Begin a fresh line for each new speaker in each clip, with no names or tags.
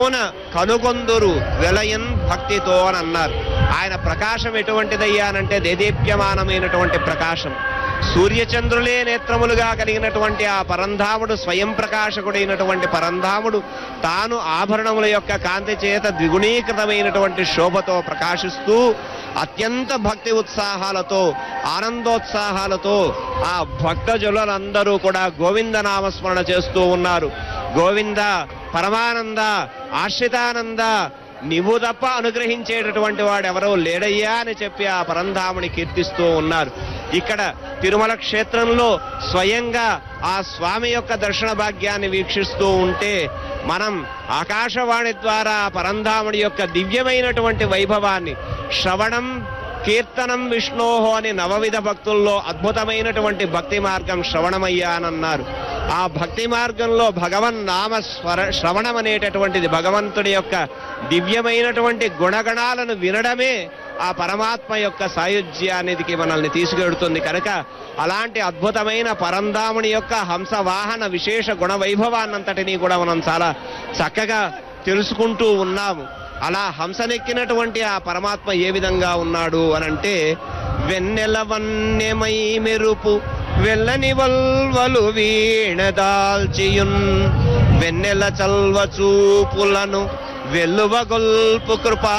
పూన కనుగొందురు వెలయన్ భక్తితో అని అన్నారు ఆయన ప్రకాశం ఎటువంటిదయ్యానంటే దేదీప్యమానమైనటువంటి ప్రకాశం సూర్యచంద్రులే నేత్రములుగా కలిగినటువంటి ఆ పరంధాముడు స్వయం ప్రకాశకుడైనటువంటి పరంధాముడు తాను ఆభరణముల యొక్క కాంతి చేత ద్విగుణీకృతమైనటువంటి శోభతో ప్రకాశిస్తూ అత్యంత భక్తి ఉత్సాహాలతో ఆనందోత్సాహాలతో ఆ భక్తజనులందరూ కూడా గోవింద నామస్మరణ చేస్తూ ఉన్నారు గోవింద పరమానంద ఆశ్రితానంద నీవు తప్ప అనుగ్రహించేటటువంటి వాడు ఎవరో లేడయ్యా అని చెప్పి ఆ పరంధాముని కీర్తిస్తూ ఉన్నారు ఇక్కడ తిరుమల క్షేత్రంలో స్వయంగా ఆ స్వామి యొక్క దర్శన భాగ్యాన్ని వీక్షిస్తూ ఉంటే మనం ఆకాశవాణి ద్వారా ఆ పరంధాముడి యొక్క దివ్యమైనటువంటి వైభవాన్ని శ్రవణం కీర్తనం విష్ణోహో అని నవవిధ భక్తుల్లో అద్భుతమైనటువంటి భక్తి మార్గం శ్రవణమయ్యా అని అన్నారు ఆ భక్తి మార్గంలో భగవన్ నామ స్వర శ్రవణం అనేటటువంటిది భగవంతుడి యొక్క దివ్యమైనటువంటి గుణగణాలను వినడమే ఆ పరమాత్మ యొక్క సాయుధ్యానికి మనల్ని తీసుకెడుతుంది కనుక అలాంటి అద్భుతమైన పరంధాముని యొక్క హంస వాహన విశేష గుణ వైభవాన్నంతటినీ కూడా మనం చాలా చక్కగా తెలుసుకుంటూ ఉన్నాము అలా హంసనెక్కినటువంటి ఆ పరమాత్మ ఏ విధంగా ఉన్నాడు అనంటే వెన్నెల వన్నెమై మెరుపు వెల్లని వల్వలు వీణదాల్చియున్ వెన్నెల చల్వ చూపులను వెల్లువగొల్పు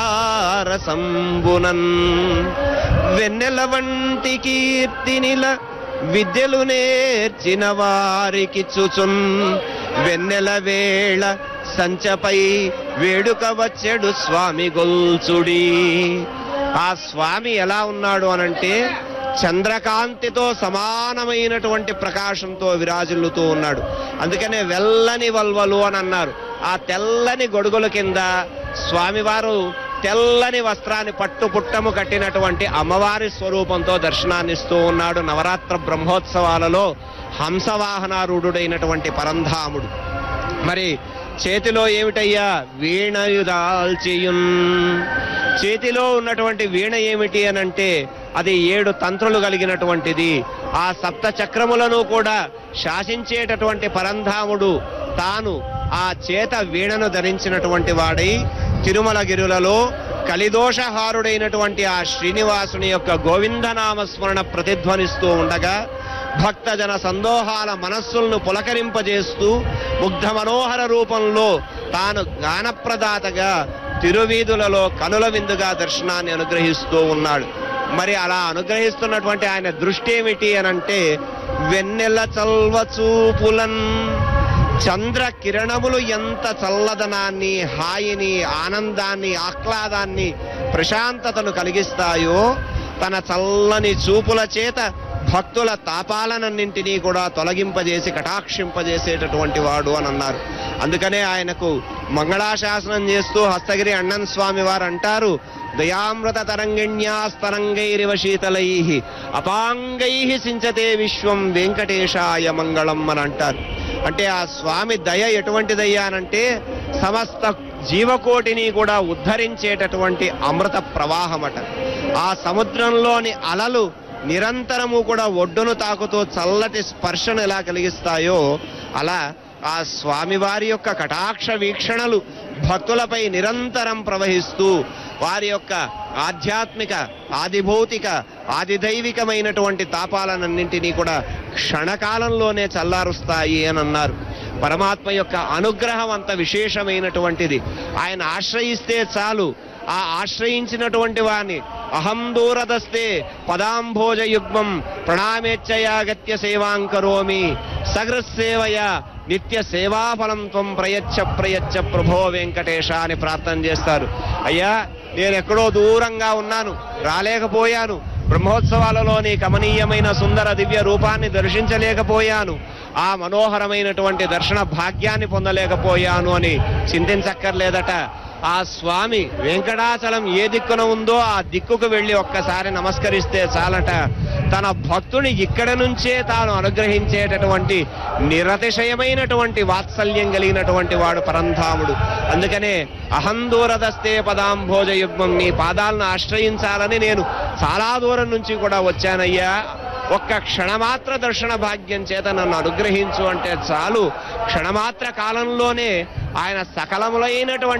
కృపారసంబునన్ వెన్నెల వంటి కీర్తినిల విద్యలు నేర్చిన వారికి చుచున్ వెన్నెల వేళ సంచపై వేడుక వచ్చెడు స్వామి గొల్చుడి ఆ స్వామి ఎలా ఉన్నాడు అనంటే చంద్రకాంతితో సమానమైనటువంటి ప్రకాశంతో విరాజిల్లుతూ ఉన్నాడు అందుకనే వెల్లని వల్వలు అని అన్నారు ఆ తెల్లని గొడుగుల కింద స్వామివారు తెల్లని వస్త్రాన్ని పట్టు పుట్టము కట్టినటువంటి అమ్మవారి స్వరూపంతో దర్శనాన్నిస్తూ ఉన్నాడు నవరాత్ర బ్రహ్మోత్సవాలలో హంసవాహనారూఢుడైనటువంటి పరంధాముడు మరి చేతిలో ఏమిటయ్యా వీణయుదాల్చియున్ చేతిలో ఉన్నటువంటి వీణ ఏమిటి అనంటే అది ఏడు తంత్రులు కలిగినటువంటిది ఆ సప్త చక్రములను కూడా శాసించేటటువంటి పరంధాముడు తాను ఆ చేత వీణను ధరించినటువంటి వాడై తిరుమల గిరులలో కలిదోషహారుడైనటువంటి ఆ శ్రీనివాసుని యొక్క గోవిందనామ స్మరణ ప్రతిధ్వనిస్తూ ఉండగా భక్తజన సందోహాల మనస్సులను పులకరింపజేస్తూ ముగ్ధ మనోహర రూపంలో తాను గానప్రదాతగా తిరువీధులలో కనుల విందుగా దర్శనాన్ని అనుగ్రహిస్తూ ఉన్నాడు మరి అలా అనుగ్రహిస్తున్నటువంటి ఆయన దృష్టి ఏమిటి అనంటే వెన్నెల చల్వ చూపులన్ చంద్ర కిరణములు ఎంత చల్లదనాన్ని హాయిని ఆనందాన్ని ఆహ్లాదాన్ని ప్రశాంతతను కలిగిస్తాయో తన చల్లని చూపుల చేత భక్తుల తాపాలనన్నింటినీ కూడా తొలగింపజేసి కటాక్షింపజేసేటటువంటి వాడు అని అన్నారు అందుకనే ఆయనకు మంగళాశాసనం చేస్తూ హస్తగిరి అಣ್ಣన్ స్వామి వారు అంటారు దయామృత తరంగిణ్యాస్తరంగైరివ శీతలై అపాంగై సించతే విశ్వం వెంకటేశాయ మంగళం అని అంటారు అంటే ఆ స్వామి దయ ఎటువంటిదయ్యా అనంటే సమస్త జీవకోటిని కూడా ఉద్ధరించేటటువంటి అమృత ప్రవాహమట ఆ సముద్రంలోని అలలు నిరంతరము కూడా ఒడ్డును తాకుతూ చల్లటి స్పర్శను ఎలా కలిగిస్తాయో అలా ఆ స్వామివారి యొక్క కటాక్ష వీక్షణలు భక్తులపై నిరంతరం ప్రవహిస్తూ వారి యొక్క ఆధ్యాత్మిక ఆదిభౌతిక ఆదిదైవికమైనటువంటి తాపాలనన్నింటినీ కూడా క్షణకాలంలోనే చల్లారుస్తాయి అని అన్నారు పరమాత్మ యొక్క అనుగ్రహం అంత విశేషమైనటువంటిది ఆయన ఆశ్రయిస్తే చాలు ఆ ఆశ్రయించినటువంటి వాణ్ణి అహం దూరదస్తే పదాంభోజ యుగ్మం ప్రణామేచ్చయాగత్య సేవాంకరోమి సగృసేవయ నిత్య సేవాఫలం త్వం ప్రయచ్చ ప్రయచ్చ ప్రభో వెంకటేశ అని ప్రార్థన చేస్తారు అయ్యా నేను ఎక్కడో దూరంగా ఉన్నాను రాలేకపోయాను బ్రహ్మోత్సవాలలోని కమనీయమైన సుందర దివ్య రూపాన్ని దర్శించలేకపోయాను ఆ మనోహరమైనటువంటి దర్శన భాగ్యాన్ని పొందలేకపోయాను అని చింతించక్కర్లేదట ఆ స్వామి వెంకటాచలం ఏ దిక్కున ఉందో ఆ దిక్కుకు వెళ్ళి ఒక్కసారి నమస్కరిస్తే చాలట తన భక్తుని ఇక్కడ నుంచే తాను అనుగ్రహించేటటువంటి నిరతిశయమైనటువంటి వాత్సల్యం కలిగినటువంటి వాడు పరంధాముడు అందుకనే అహం దూరదస్తే పదాంభోజ యుగ్మం నీ పాదాలను ఆశ్రయించాలని నేను చాలా దూరం నుంచి కూడా వచ్చానయ్యా ఒక్క క్షణమాత్ర దర్శన భాగ్యం చేత నన్ను అనుగ్రహించు అంటే చాలు క్షణమాత్ర కాలంలోనే ఆయన సకలములైనటువంటి